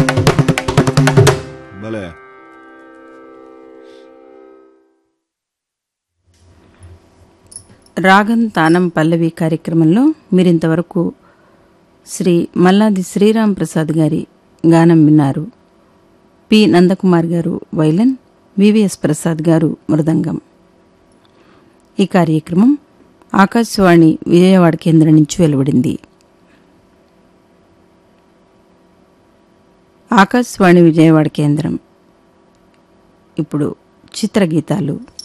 భలే రాగం తానం పల్లవి కార్యక్రమంలో మీరింతవరకు శ్రీ మల్లాది శ్రీరామ్ ప్రసాద్ గారి గానం విన్నారు పి నందకుమార్ గారు వైలన్ వివిఎస్ ప్రసాద్ గారు మృదంగం ఈ కార్యక్రమం ఆకాశవాణి విజయవాడ కేంద్రం నుంచి వెలువడింది ఆకాశవాణి విజయవాడ కేంద్రం ఇప్పుడు చిత్రగీతాలు